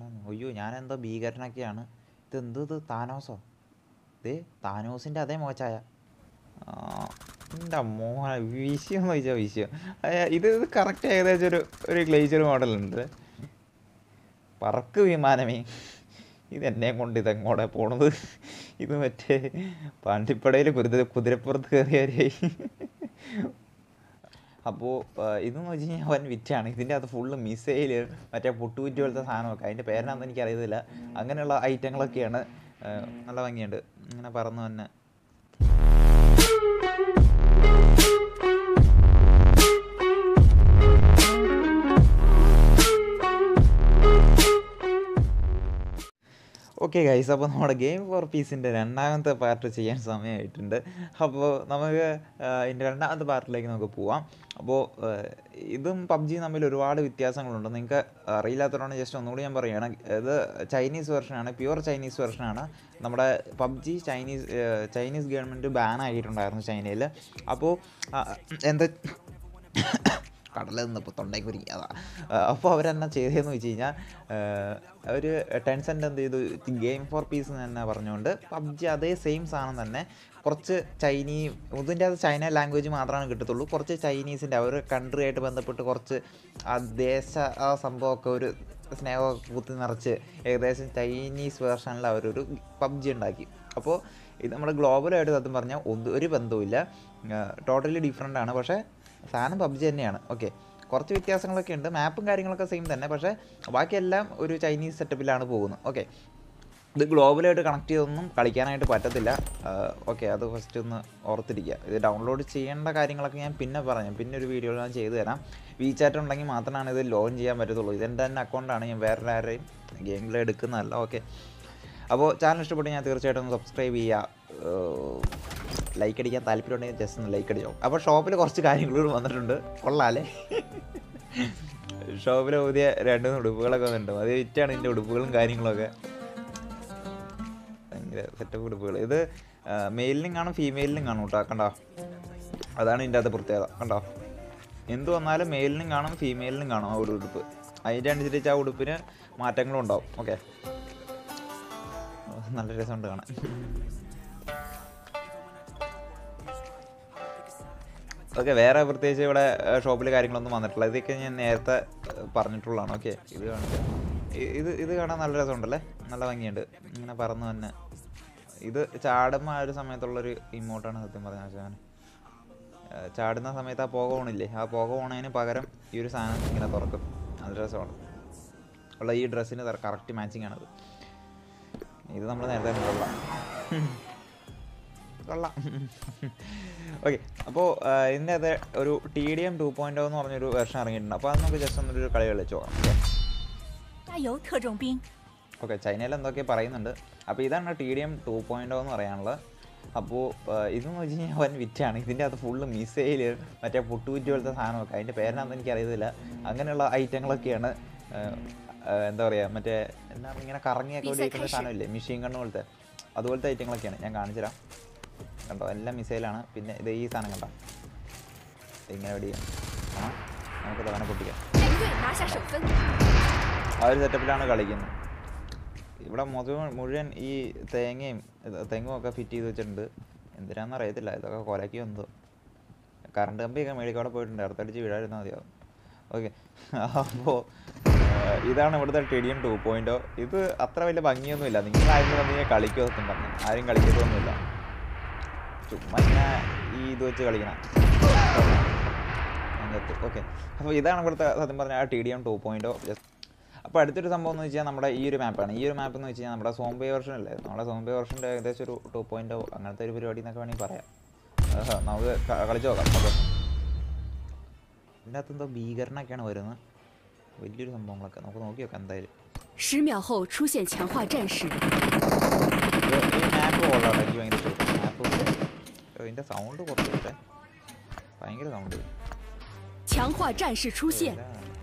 ഉണ്ടായിരുന്നു അയ്യോ ഞാനെന്തോ ഭീകരനൊക്കെയാണ് ഇതെന്ത് ഇത് താനോസോ ദേ താനോസിൻ്റെ അതേ മോച്ചായ എൻ്റെ മോഹ വിഷയം എന്ന് ചോദിച്ചാൽ വിഷയം അയ്യ, ഇത് ഇത് കറക്റ്റ് ഏകദേശം ഒരു ഒരു ഗ്ലേച്ചർ മോഡലുണ്ട് പറക്ക് വിമാനമേ ഇത് എന്നെയും കൊണ്ട് ഇതെങ്ങോടെ പോണത് ഇത് മറ്റേ പാണ്ടിപ്പടയിൽ കുതിര കുതിരപ്പുറത്ത് കയറിയാരായി അപ്പോൾ ഇതെന്ന് വെച്ച് കഴിഞ്ഞാൽ അവൻ വിറ്റാണ് ഇതിൻ്റെ അത് ഫുള്ള് മിസൈൽ മറ്റേ പൊട്ടുകുറ്റി പോലത്തെ സാധനമൊക്കെ അതിൻ്റെ പേരാണെന്ന് എനിക്കറിയത്തില്ല അങ്ങനെയുള്ള ഐറ്റങ്ങളൊക്കെയാണ് ആ, നല്ല ഭംഗിയുണ്ട് ഇങ്ങനെ പറന്നു തന്നെ ഓക്കെ ഗൈസ് അപ്പോൾ നമ്മുടെ ഗെയിം ഫോർ പീസിൻ്റെ രണ്ടാമത്തെ പാർട്ട് ചെയ്യാൻ സമയമായിട്ടുണ്ട് അപ്പോൾ നമുക്ക് ഇതിൻ്റെ രണ്ടാമത്തെ പാർട്ടിലേക്ക് നമുക്ക് പോവാം അപ്പോൾ ഇതും പബ്ജിയും തമ്മിൽ ഒരുപാട് വ്യത്യാസങ്ങളുണ്ട് നിങ്ങൾക്ക് അറിയില്ലാത്തതുകൊണ്ട് ജസ്റ്റ് ഒന്നുകൂടി ഞാൻ പറയുകയാണ് ഇത് ചൈനീസ് വെർഷനാണ് പ്യുവർ ചൈനീസ് വെർഷനാണ് നമ്മുടെ പബ്ജി ചൈനീസ് ഏഹ്, ചൈനീസ് ഗവൺമെൻറ് ബാൻ ആക്കിയിട്ടുണ്ടായിരുന്നു ചൈനയിൽ അപ്പോൾ എന്താ കടലിൽ നിന്നപ്പോൾ തൊണ്ടയ്ക്ക് കുരുങ്ങി അതാ അപ്പോൾ അവരെന്നാ ചെയ്തതെന്ന് വെച്ച് കഴിഞ്ഞാൽ അവർ ടെൻസെൻ്റ് എന്ത് ചെയ്തു ഗെയിം ഫോർ പീസ് തന്നെ പറഞ്ഞുകൊണ്ട് പബ്ജി അതേ സെയിം സാധനം തന്നെ കുറച്ച് ചൈനീ ഇതിൻ്റെ അത് ചൈന ലാംഗ്വേജ് മാത്രമാണ് കിട്ടത്തുള്ളൂ കുറച്ച് ചൈനീസിൻ്റെ അവർ കൺട്രി ആയിട്ട് ബന്ധപ്പെട്ട് കുറച്ച് ആ ദേശ ആ സംഭവമൊക്കെ ഒരു സ്നേഹമൊക്കെ കുത്തി നിറച്ച് ഏകദേശം ചൈനീസ് വേർഷനിൽ അവരൊരു പബ്ജി ഉണ്ടാക്കി അപ്പോൾ ഇത് നമ്മുടെ ഗ്ലോബലായിട്ട് സത്യം പറഞ്ഞാൽ ഒന്ന് ഒരു ബന്ധവുമില്ല ടോട്ടലി ഡിഫറെൻ്റ് ആണ് പക്ഷേ സാധനം പബ്ജി തന്നെയാണ് ഓക്കെ കുറച്ച് വ്യത്യാസങ്ങളൊക്കെ ഉണ്ട് മാപ്പും കാര്യങ്ങളൊക്കെ സെയിം തന്നെ പക്ഷേ ബാക്കിയെല്ലാം ഒരു ചൈനീസ് സെറ്റപ്പിലാണ് പോകുന്നത് ഓക്കെ ഇത് ഗ്ലോബലായിട്ട് കണക്ട് ചെയ്തൊന്നും കളിക്കാനായിട്ട് പറ്റത്തില്ല ഓക്കെ അത് ഫസ്റ്റ് ഒന്ന് ഓർത്തിരിക്കുക ഇത് ഡൗൺലോഡ് ചെയ്യേണ്ട കാര്യങ്ങളൊക്കെ ഞാൻ പിന്നെ പറയാം പിന്നെ ഒരു വീഡിയോ ഞാൻ ചെയ്തു തരാം വീചാറ്റ് ഉണ്ടെങ്കിൽ മാത്രമാണ് ഇത് ലോൺ ചെയ്യാൻ പറ്റത്തുള്ളൂ ഇതെൻ്റെ തന്നെ അക്കൗണ്ടാണ് ഞാൻ വേറെ ആരെയും ഗെയിമിൽ എടുക്കുന്നതല്ല ഓക്കെ അപ്പോൾ ചാനൽ ഇഷ്ടപ്പെട്ട് ഞാൻ തീർച്ചയായിട്ടും ഒന്ന് സബ്സ്ക്രൈബ് ചെയ്യുക ലൈക്ക് അടിക്കാൻ താല്പര്യമുണ്ടെങ്കിൽ ജസ്റ്റ് ഒന്ന് ലൈക്ക് അടിച്ചോ അപ്പോൾ ഷോപ്പിൽ കുറച്ച് കാര്യങ്ങൾ വന്നിട്ടുണ്ട് കൊള്ളാല്ലേ ഷോപ്പിൽ പുതിയ രണ്ട് മൂന്ന് ഉടുപ്പുകളൊക്കെ വന്നിട്ടുണ്ട് അത് വിറ്റാണ് ഇതിൻ്റെ ഉടുപ്പുകളും കാര്യങ്ങളൊക്കെ ഭയങ്കര സെറ്റപ്പ് ഉടുപ്പുകൾ ഇത് മെയിലിനും കാണും ഫീമെയിലിനും കാണും കേട്ടോ കണ്ടോ അതാണ് ഇതിൻ്റെ അകത്ത് പ്രത്യേകത കണ്ടോ എന്ത് വന്നാലും മെയിലിനും കാണും ഫീമെയിലിനും കാണും ആ ഒരു ഉടുപ്പ് അതിൻ്റെ അനുസരിച്ച് ആ ഉടുപ്പിന് മാറ്റങ്ങളും ഉണ്ടാവും ഓക്കെ നല്ല രസമുണ്ട് കാണാൻ ഓക്കെ വേറെ പ്രത്യേകിച്ച് ഇവിടെ ഷോപ്പിൽ കാര്യങ്ങളൊന്നും വന്നിട്ടില്ല ഇതൊക്കെ ഞാൻ നേരത്തെ ഏഹ്, പറഞ്ഞിട്ടുള്ളതാണ് ഓക്കെ ഇത് കാണിക്കാം ഇ- ഇത് ഇത് കാണാൻ നല്ല രസമുണ്ടല്ലേ നല്ല ഭംഗിയുണ്ട് ഇങ്ങനെ പറന്ന് തന്നെ ഇത് ചാടുമ്പോൾ ആ ഒരു സമയത്തുള്ളൊരു ഇമോട്ടാണ് സത്യം പറഞ്ഞാൽ ഞാൻ ചാടുന്ന സമയത്ത് ആ പുക പോണില്ലേ ആ പുക പോണതിന് പകരം ഈ ഒരു സാധനം ഇങ്ങനെ തുറക്കും നല്ല രസമാണ് ഉള്ള ഈ ഡ്രസ്സിന് കറക്റ്റ് മാച്ചിങ് ആണത് ഇത് നമ്മൾ നേരത്തെ കൊള്ളാം കൊള്ളാം ഓക്കെ അപ്പോൾ ഇതിൻ്റെ അത് ഒരു T D M two point എന്ന് പറഞ്ഞൊരു വെർഷൻ ഇറങ്ങിയിട്ടുണ്ട് അപ്പോൾ അത് നമുക്ക് ജസ്റ്റ് ഒന്നൊരു കളി കളിച്ചു നോക്കാം ഓക്കെ 加油，特种兵！ ഓക്കെ ചൈനയിൽ എന്തൊക്കെ പറയുന്നുണ്ട് അപ്പോൾ ഇതാണ് T D M two point എന്ന് പറയാനുള്ളത് അപ്പോൾ ഇതെന്ന് വെച്ച് കഴിഞ്ഞാൽ വൻ വിറ്റാണ് ഇതിൻ്റെ അത് ഫുള്ള് മിസൈൽ മറ്റേ പൊട്ടുകുറ്റി പോലത്തെ സാധനമൊക്കെ അതിൻ്റെ പേരാണെന്ന് എനിക്കറിയത്തില്ല അങ്ങനെയുള്ള ഐറ്റങ്ങളൊക്കെയാണ് ആ, ആ, എന്താ പറയുക മറ്റേ എന്താണ് ഇങ്ങനെ കറങ്ങിയൊക്കെ വെടിവെക്കുന്ന സാധനമില്ലേ മെഷീൻ കണ്ണ് പോലത്തെ അതുപോലത്തെ ഐറ്റങ്ങളൊക്കെയാണ് ഞാൻ കാണിച്ചു തരാം കണ്ടോ എല്ലാം മിസൈലാണ് പിന്നെ ഇത് ഈ സാധനം കണ്ടോ ഇങ്ങനെ വെടിയാം ആ നമുക്ക് തവണ പൊട്ടിക്കാം 蓝队拿下首分。 ആ ഒരു സെറ്റപ്പിലാണ് കളിക്കുന്നത് ഇവിടെ മുഴുവൻ മുഴുവൻ ഈ തേങ്ങയും ഇത് തെങ്ങും ഒക്കെ ഫിറ്റ് ചെയ്ത് വെച്ചിട്ടുണ്ട് എന്തിനാണെന്ന് അറിയത്തില്ല ഇതൊക്കെ കൊലക്കി എന്തോ കറണ്ട് കമ്പിയൊക്കെ മേടിക്കവിടെ പോയിട്ടുണ്ട് അടുത്തടിച്ച് വീഴാതിരുന്നാൽ മതിയാവും ഓക്കെ അപ്പോൾ ഇതാണ് ഇവിടുത്തെ ടി ഡി എം ടു പോയിൻറ്റോ ഇത് അത്ര വലിയ ഭംഗിയൊന്നുമില്ല നിങ്ങൾ ആരും വന്നു കഴിഞ്ഞാൽ കളിക്കുക സത്യം പറഞ്ഞു ആരും കളിക്കത്തൊന്നുമില്ല ചുമ്മാ ഇങ്ങനെ ഈ ഇത് വെച്ച് കളിക്കണം അങ്ങനത്തെ ഓക്കെ അപ്പോൾ ഇതാണ് ഇവിടുത്തെ സത്യം പറഞ്ഞാൽ ആ ടി ഡി എം ടു പോയിൻറ്റോ ജസ്റ്റ് അപ്പോൾ അടുത്തൊരു സംഭവം എന്ന് വെച്ചാൽ നമ്മുടെ ഈ ഒരു മാപ്പാണ് ഈ ഒരു മാപ്പ് എന്ന് വെച്ച് കഴിഞ്ഞാൽ നമ്മുടെ സോംബേ വെർഷൻ അല്ലേ നമ്മുടെ സോംബേ വെർഷൻ്റെ ഏകദേശം ഒരു ടു പോയിൻറ്റോ അങ്ങനത്തെ ഒരു പരിപാടി എന്നൊക്കെ വേണമെങ്കിൽ പറയാം ആഹാ, നമുക്ക് ക- കളിച്ച് നോക്കാം ഓക്കെ ഇതിൻ്റെ അകത്ത് എന്തോ ഭീകരനൊക്കെയാണ് വരുന്നത് വലിയൊരു സംഭവങ്ങളൊക്കെ നമുക്ക് നോക്കി നോക്കാം എന്തായാലും 十秒后出现强化战士， ഇത് ഈ മാപ്പ് കൊള്ളാം എനിക്ക് ഭയങ്കര ഇഷ്ടപ്പെട്ടു മാപ്പ് ഇതിൻ്റെ സൗണ്ട് കുറച്ചിട്ടെ ഭയങ്കര സൗണ്ട് 强化战士出现，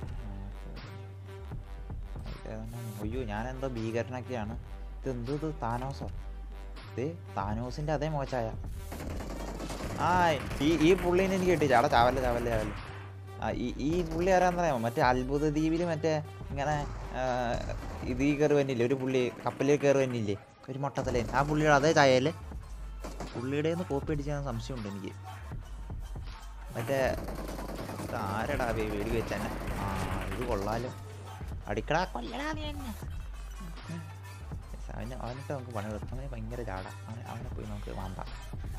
അയ്യോ ഞാനെന്തോ ഭീകരനൊക്കെയാണ് ഇത് എന്ത് ഇത് താനോസോ ഇത് താനോസിന്റെ അതേ മോച്ചായ ആ ഈ ഈ പുള്ളീനെ എനിക്ക് കിട്ടി ചാട ചാവല്ലേ ചാവല്ലേ ചാവല്ലേ ആ ഈ ഈ പുള്ളി ആരാന്നറിയാമോ മറ്റേ അത്ഭുത ദ്വീപിൽ മറ്റേ ഇങ്ങനെ ആ, ഇത് ഈ കയറി വന്നില്ലേ ഒരു പുള്ളി കപ്പലിൽ കയറി വന്നില്ലേ ഒരു മൊട്ടത്തലേൻ ആ പുള്ളിയുടെ അതേ ചായല്ലേ പുള്ളിയുടെ നിന്ന് കോപ്പി അടിച്ചാൽ സംശയമുണ്ട് എനിക്ക് മറ്റേ ഇത് ആരടാ വേ വെടി വെച്ചെന്നെ ആ ഇത് കൊള്ളാലോ അടിക്കടാ കൊല്ലടാ നീ എന്നെ അവന് അവനിട്ട് നമുക്ക് പണി കൊടുക്കും അവന് ഭയങ്കര ചാട അവനെ അവനെ പോയി നമുക്ക് വാമ്പാം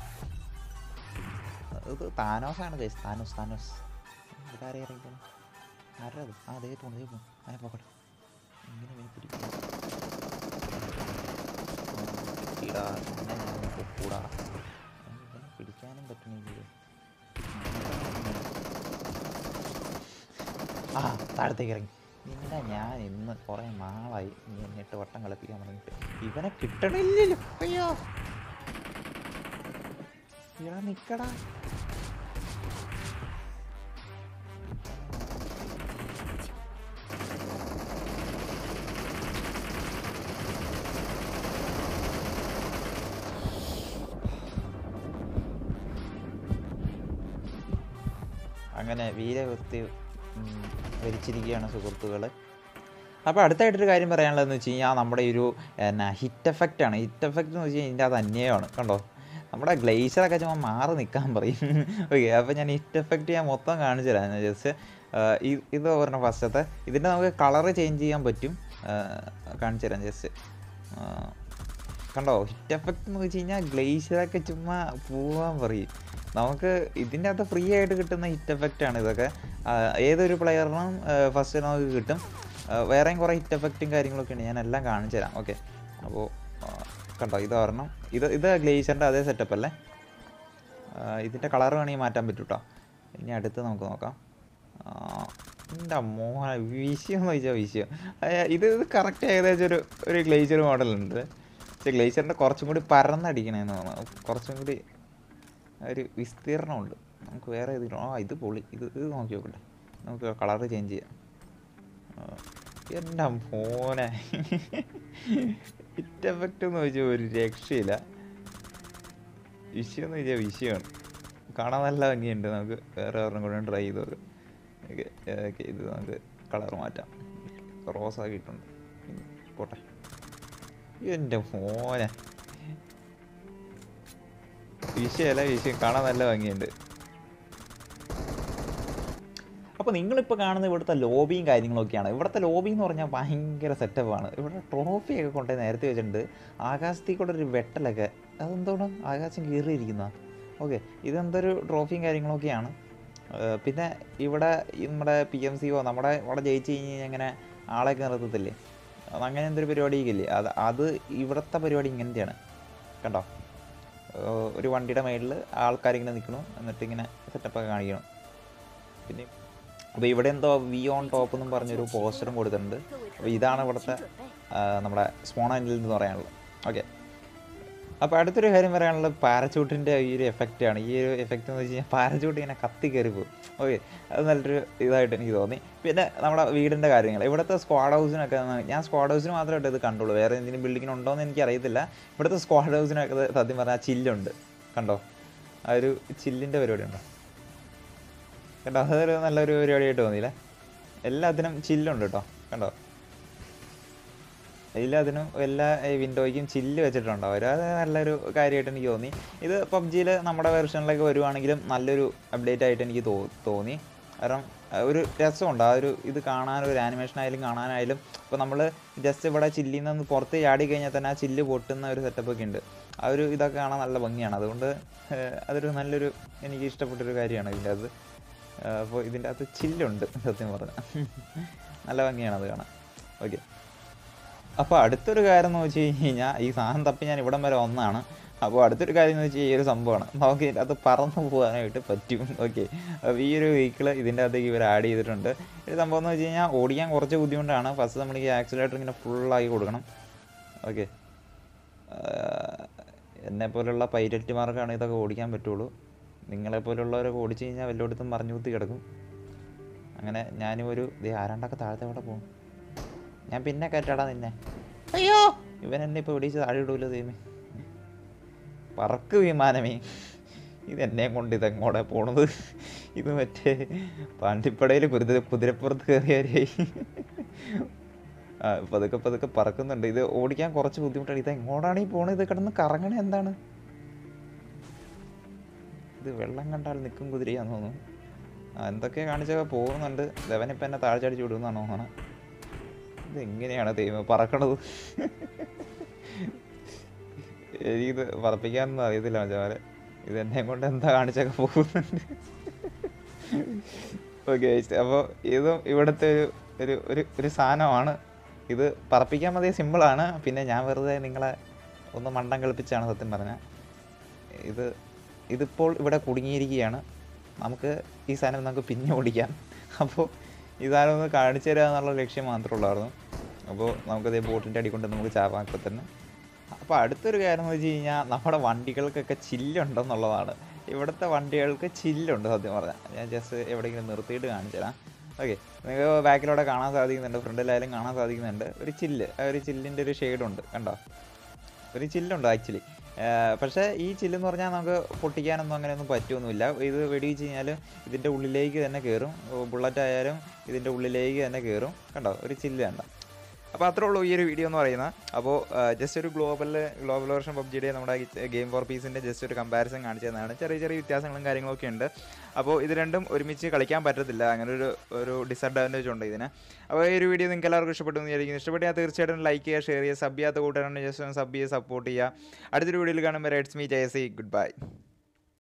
ഇത് താനോസാണ് കേസ് താനോസ് താനോസ് ഇതാരെ ഇറങ്ങിക്കണം ആരുടെ അത് ആ അതേ പോണു അതേ പോണു അവനെ പോക്കട്ടെ ഇങ്ങനെ ഇവനെ പിടിക്കും ഇടാ അങ്ങനെ ഞാൻ പൊക്കൂടാ ഇവനെ പിടിക്കാനും പറ്റണില്ലേ ആ താഴത്തേക്ക് ഇറങ്ങി നിന്നെ ഞാൻ ഇന്ന് കുറേ നാളായി നീ എന്നിട്ട് വട്ടം കളിപ്പിക്കാൻ തുടങ്ങിയിട്ട് ഇവനെ കിട്ടണില്ലല്ലോ അയ്യോ ഇടാ നിക്കടാ അങ്ങനെ വീരവൃത്തി ഉം, വരിച്ചിരിക്കുകയാണ് സുഹൃത്തുക്കൾ അപ്പോൾ അടുത്തായിട്ടൊരു കാര്യം പറയാനുള്ളതെന്ന് വെച്ച് കഴിഞ്ഞാൽ നമ്മുടെ ഈ ഒരു എന്നാ ഹിറ്റ് എഫക്റ്റ് ആണ് ഹിറ്റ് എഫക്റ്റ് എന്ന് വെച്ച് കഴിഞ്ഞാൽ ഇതിൻ്റെ അത് അന്യമാണ് കണ്ടോ നമ്മുടെ ഗ്ലേസറൊക്കെ ചുമ്മാ മാറി നിൽക്കാൻ പറയും ഓക്കെ അപ്പോൾ ഞാൻ ഹിറ്റ് എഫക്റ്റ് ഞാൻ മൊത്തം കാണിച്ചു തരാം ഞാൻ ജസ്റ്റ് ഇത് പറഞ്ഞ ഫസ്റ്റത്തെ ഇതിൻ്റെ നമുക്ക് കളറ് ചേഞ്ച് ചെയ്യാൻ പറ്റും ആ, കാണിച്ചു തരാം ജസ്റ്റ് കണ്ടോ ഹിറ്റ് എഫക്റ്റ് എന്ന് വെച്ച് കഴിഞ്ഞാൽ ഗ്ലേസറൊക്കെ ചുമ്മാ പോവാൻ പറയും നമുക്ക് ഇതിൻ്റെ അകത്ത് ഫ്രീ ആയിട്ട് കിട്ടുന്ന ഹിറ്റ് എഫക്റ്റ് ആണ് ഇതൊക്കെ ആ, ഏതൊരു പ്ലെയറിനും ഫസ്റ്റ് നമുക്ക് കിട്ടും ആ, വേറെയും കുറേ ഹിറ്റ് എഫക്റ്റും കാര്യങ്ങളൊക്കെ ഉണ്ട് ഞാൻ എല്ലാം കാണിച്ചു തരാം ഓക്കെ അപ്പോൾ കണ്ടോ ഇത് ഒരെണ്ണം ഇത് ഇത് ഗ്ലേസറിൻ്റെ അതേ സെറ്റപ്പ് അല്ലേ ആ, ഇതിൻ്റെ കളർ വേണമെങ്കിൽ മാറ്റാൻ പറ്റും കേട്ടോ ഇനി അടുത്ത് നമുക്ക് നോക്കാം എൻ്റെ മോഹ വിഷയം എന്ന് ചോദിച്ചാൽ വിഷയം ആ, ഇത് ഇത് കറക്റ്റ് ഏകദേശം ഒരു ഒരു ഗ്ലേസർ മോഡലുണ്ട് പക്ഷേ ഗ്ലേസറിൻ്റെ കുറച്ചും കൂടി പരന്നടിക്കണേന്ന് തോന്നുന്നു കുറച്ചും കൂടി ഒരു വിസ്തീർണമുണ്ട് നമുക്ക് വേറെ ഏതെങ്കിലും ആ ഇത് പൊളി ഇത് ഇത് നോക്കി നോക്കട്ടെ നമുക്ക് കളർ ചേഞ്ച് ചെയ്യാം ആ, എൻ്റെ മോനെ ഹിറ്റ് എഫക്റ്റ് എന്ന് ചോദിച്ചാൽ ഒരു രക്ഷയില്ല വിഷയം എന്ന് ചോദിച്ചാൽ വിഷയമാണ് കാണാൻ നല്ല ഭംഗിയുണ്ട് നമുക്ക് വേറെ ഒരെണ്ണം കൂടെ ട്രൈ ചെയ്ത് നോക്കാം ഓക്കെ ഓക്കെ ഇത് നമുക്ക് കളർ മാറ്റാം റോസ് ആക്കിയിട്ടുണ്ട് ഉം, പോട്ടെ എൻ്റെ മോനെ വിഷയമല്ല വിഷയം കാണാൻ നല്ല ഭംഗിയുണ്ട് അപ്പോൾ നിങ്ങളിപ്പോൾ കാണുന്ന ഇവിടുത്തെ ലോബിയും കാര്യങ്ങളൊക്കെയാണ് ഇവിടുത്തെ ലോബി എന്ന് പറഞ്ഞാൽ ഭയങ്കര സെറ്റപ്പാണ് ഇവിടെ ട്രോഫിയൊക്കെ കൊണ്ടുപോയി നേരത്തെ വെച്ചിട്ടുണ്ട് ആകാശത്തിൽ കൂടെ ഒരു വെട്ടലൊക്കെ അതെന്തോണം ആകാശം കീറിയിരിക്കുന്ന ഓക്കെ ഇതെന്തൊരു ട്രോഫിയും കാര്യങ്ങളൊക്കെയാണ് ഏർ പിന്നെ ഇവിടെ ഈ നമ്മുടെ പി എം സി ഒ നമ്മുടെ ഇവിടെ ജയിച്ച് കഴിഞ്ഞ് കഴിഞ്ഞാൽ ഇങ്ങനെ ആളെയൊക്കെ നിർത്തത്തില്ലേ അത് അങ്ങനെ എന്തൊരു പരിപാടിയൊക്കെ ഇല്ലേ അത് അത് ഇവിടുത്തെ പരിപാടി ഇങ്ങനത്തെയാണ് കണ്ടോ ഏർ ഒരു വണ്ടിയുടെ മേളിൽ ആൾക്കാരിങ്ങനെ നിൽക്കണു എന്നിട്ട് ഇങ്ങനെ സെറ്റപ്പൊക്കെ കാണിക്കണം പിന്നെ അപ്പോൾ ഇവിടെ എന്തോ വി ഓൺ ടോപ്പ് എന്നും പറഞ്ഞൊരു പോസ്റ്ററും കൊടുത്തിട്ടുണ്ട് അപ്പോൾ ഇതാണ് ഇവിടുത്തെ ആ, നമ്മുടെ സ്പോണൻറ്റിൽ എന്ന് പറയാനുള്ളത് ഓക്കെ അപ്പോൾ അടുത്തൊരു കാര്യം പറയാനുള്ളത് പാരച്ചൂട്ടിൻ്റെ ഈ ഒരു എഫക്റ്റാണ് ഈ ഒരു എഫക്റ്റ് എന്ന് വെച്ച് കഴിഞ്ഞാൽ പാരച്ചൂട്ട് ഇങ്ങനെ കത്തി കയറി പോകും ഓക്കെ അത് നല്ലൊരു ഇതായിട്ട് എനിക്ക് തോന്നി പിന്നെ നമ്മുടെ വീടിൻ്റെ കാര്യങ്ങൾ ഇവിടുത്തെ സ്ക്വാഡ് ഹൗസിനൊക്കെ ന- ഞാൻ സ്ക്വാഡ് ഹൗസിന് മാത്രമായിട്ട് ഇത് കണ്ടുള്ളൂ വേറെ എന്തെങ്കിലും ബിൽഡിങ്ങിന് ഉണ്ടോ എന്ന് എനിക്ക് അറിയത്തില്ല ഇവിടുത്തെ സ്ക്വാഡ് ഹൗസിനൊക്കെ സത്യം പറഞ്ഞാൽ ചില്ലുണ്ട് കണ്ടോ ആ ഒരു ചില്ലിൻ്റെ പരിപാടി ഉണ്ടോ കേട്ടോ അതൊരു നല്ലൊരു പരിപാടിയായിട്ട് തോന്നിയില്ലേ എല്ലാത്തിനും ചില്ലുണ്ട് കേട്ടോ കണ്ടോ എല്ലാത്തിനും എല്ലാ വിൻഡോയ്ക്കും ചില്ല് വെച്ചിട്ടുണ്ട് അവർ അത് നല്ലൊരു കാര്യമായിട്ട് എനിക്ക് തോന്നി ഇത് പബ്ജിയിൽ നമ്മുടെ വെർഷനിലേക്ക് വരുവാണെങ്കിലും നല്ലൊരു അപ്ഡേറ്റ് ആയിട്ട് എനിക്ക് തോ തോന്നി കാരണം ആ ഒരു രസമുണ്ട് ആ ഒരു ഇത് കാണാൻ ഒരു ആനിമേഷൻ ആയാലും കാണാനായാലും ഇപ്പോൾ നമ്മൾ ജസ്റ്റ് ഇവിടെ ചില്ലിൽ നിന്ന് പുറത്ത് ചാടി കഴിഞ്ഞാൽ തന്നെ ആ ചില്ല് പൊട്ടുന്ന ഒരു സെറ്റപ്പ് ഒക്കെ ഉണ്ട് ആ ഒരു ഇതൊക്കെ കാണാൻ നല്ല ഭംഗിയാണ് അതുകൊണ്ട് ഏഹ്, അതൊരു നല്ലൊരു എനിക്ക് ഇഷ്ടപ്പെട്ടൊരു കാര്യമാണ് ഇതിൻ്റെ അത് അപ്പോൾ ഇതിൻ്റെ അകത്ത് ചില്ലുണ്ട് സത്യം പറഞ്ഞാൽ നല്ല ഭംഗിയാണ് അത് കാണാൻ ഓക്കെ അപ്പോൾ അടുത്തൊരു കാര്യം എന്ന് വെച്ച് കഴിഞ്ഞാൽ ഈ സാധനം തപ്പി ഞാൻ ഇവിടം വരെ ഒന്നാണ് അപ്പോൾ അടുത്തൊരു കാര്യം എന്ന് വെച്ചാൽ ഈ ഒരു സംഭവമാണ് നമുക്ക് ഇതിൻ്റെ അകത്ത് പറന്നു പോകാനായിട്ട് പറ്റും ഓക്കെ അപ്പോൾ ഈ ഒരു വെഹിക്കിൾ ഇതിൻ്റെ അകത്തേക്ക് ഇവർ ആഡ് ചെയ്തിട്ടുണ്ട് ഈ സംഭവം എന്ന് വെച്ച് കഴിഞ്ഞാൽ ഓടിക്കാൻ കുറച്ച് ബുദ്ധിമുട്ടാണ് ഫസ്റ്റ് നമ്മൾ ഈ ആക്സിലേറ്റർ ഇങ്ങനെ ഫുള്ളാക്കി കൊടുക്കണം ഓക്കെ എന്നെ പോലുള്ള പൈലറ്റുമാർക്കാണ് ഇതൊക്കെ ഓടിക്കാൻ പറ്റുള്ളൂ നിങ്ങളെ പോലുള്ളവരൊക്കെ ഓടിച്ചു കഴിഞ്ഞാൽ വല്ലയിടത്തും മറിഞ്ഞു കുത്തി കിടക്കും അങ്ങനെ ഞാനും ഒരു ദേ ആരാണ്ടൊക്കെ താഴത്തെ അവിടെ പോകും ഞാൻ പിന്നെ കയറ്റാടാ നിന്നെ അയ്യോ ഇവൻ എന്നെ ഇപ്പോൾ ഇടിച്ച് താഴെ ഇടൂല്ലോ ദൈവമേ പറക്ക് വിമാനമേ ഇത് എന്നെയും കൊണ്ട് ഇതെങ്ങോടെ പോണത് ഇത് മറ്റേ പാണ്ടിപ്പടയിൽ കുതിര കുതിരപ്പുറത്ത് കയറിയാരായി ആ, പതുക്കെ പതുക്കെ പറക്കുന്നുണ്ട് ഇത് ഓടിക്കാൻ കുറച്ച് ബുദ്ധിമുട്ടാണ് ഇത് എങ്ങോട്ടാണ് ഈ പോണത് ഇത് കിടന്ന് കറങ്ങണേ എന്താണ് ഇത് വെള്ളം കണ്ടാൽ നിൽക്കും കുതിരയാന്ന് തോന്നുന്നു ആ എന്തൊക്കെ കാണിച്ചൊക്കെ പോകുന്നുണ്ട് ലെവനിപ്പം എന്നെ താഴ്ചടിച്ച് വിടുമെന്നാണ് തോന്നണം ഇത് എങ്ങനെയാണ് ദൈവം പറക്കണത് എനിക്കിത് പറപ്പിക്കാനൊന്നും അറിയത്തില്ല മച്ചാമാരെ ഇത് എന്നെ കൊണ്ട് എന്താ കാണിച്ചൊക്കെ പോകുന്നുണ്ട് ഓക്കെ അപ്പോൾ ഇതും ഇവിടുത്തെ ഒരു ഒരു ഒരു ഒരു സാധനമാണ് ഇത് പറപ്പിക്കാൻ മതിയെ സിമ്പിളാണ് പിന്നെ ഞാൻ വെറുതെ നിങ്ങളെ ഒന്ന് മണ്ടം കളിപ്പിച്ചാണ് സത്യം പറഞ്ഞാൽ ഇത് ഇതിപ്പോൾ ഇവിടെ കുടുങ്ങിയിരിക്കുകയാണ് നമുക്ക് ഈ സാധനം നമുക്ക് പിന്നെ ഓടിക്കാം അപ്പോൾ ഈ സാധനം ഒന്ന് കാണിച്ചു തരിക എന്നുള്ള ലക്ഷ്യം മാത്രമേ ഉള്ളായിരുന്നു അപ്പോൾ നമുക്കതേ ബോട്ടിൻ്റെ അടി കൊണ്ട് നമുക്ക് ചാവാക്കി തന്നെ അപ്പോൾ അടുത്തൊരു കാര്യം എന്ന് വെച്ച് കഴിഞ്ഞാൽ നമ്മുടെ വണ്ടികൾക്കൊക്കെ ചില്ലുണ്ടെന്നുള്ളതാണ് ഇവിടുത്തെ വണ്ടികൾക്ക് ചില്ലുണ്ട് സത്യം പറഞ്ഞാൽ ഞാൻ ജസ്റ്റ് എവിടെയെങ്കിലും നിർത്തിയിട്ട് കാണിച്ചു തരാം ഓക്കെ നിങ്ങൾക്ക് ബാക്കിലൂടെ കാണാൻ സാധിക്കുന്നുണ്ട് ഫ്രണ്ടിലായാലും കാണാൻ സാധിക്കുന്നുണ്ട് ഒരു ചില്ല് ആ ഒരു ചില്ലിൻ്റെ ഒരു ഷെയ്ഡുണ്ട് കണ്ടോ ഒരു ചില്ലുണ്ട് ആക്ച്വലി പക്ഷേ ഈ ചില്ലെന്ന് പറഞ്ഞാൽ നമുക്ക് പൊട്ടിക്കാനൊന്നും അങ്ങനെയൊന്നും പറ്റുമൊന്നുമില്ല ഇത് വെടിവെച്ച് കഴിഞ്ഞാൽ ഇതിൻ്റെ ഉള്ളിലേക്ക് തന്നെ കയറും ബുള്ളറ്റ് ആയാലും ഇതിൻ്റെ ഉള്ളിലേക്ക് തന്നെ കയറും കണ്ടോ ഒരു ചില്ല് കണ്ടോ അപ്പോൾ അത്രേ ഉള്ളൂ ഈ ഒരു വീഡിയോ എന്ന് പറയുന്നത് അപ്പോൾ ജസ്റ്റ് ഒരു ഗ്ലോബൽ ഗ്ലോബൽ വേർഷൻ പബ്ജിയുടെ നമ്മുടെ ഗെയിം ഫോർ പീസിൻ്റെ ജസ്റ്റ് ഒരു കമ്പാരിസൺ കാണിച്ചു തന്നതാണ് ചെറിയ ചെറിയ വ്യത്യാസങ്ങളും കാര്യങ്ങളൊക്കെ ഉണ്ട് അപ്പോൾ ഇത് രണ്ടും ഒരുമിച്ച് കളിക്കാൻ പറ്റത്തില്ല അങ്ങനെ ഒരു ഒരു ഡിസഡ്വാൻറ്റേജ് ഉണ്ട് ഇതിന് അപ്പോൾ ഈ ഒരു വീഡിയോ നിങ്ങൾക്ക് എല്ലാവർക്കും ഇഷ്ടപ്പെട്ടു എന്ന് വിചാരിക്കുന്നു ഇഷ്ടപ്പെട്ടാൽ തീർച്ചയായിട്ടും ലൈക്ക് ചെയ്യുക ഷെയർ ചെയ്യുക സബ് ചെയ്യാത്ത കൂട്ടുകാരാണ് ജസ്റ്റ് ഒന്ന് സബ് ചെയ്യുക സപ്പോർട്ട് ചെയ്യുക അടുത്തൊരു വീഡിയോയിൽ കാണുമ്പോൾ റൈറ്റ്സ് മീ ജയസി ഗുഡ് ബൈ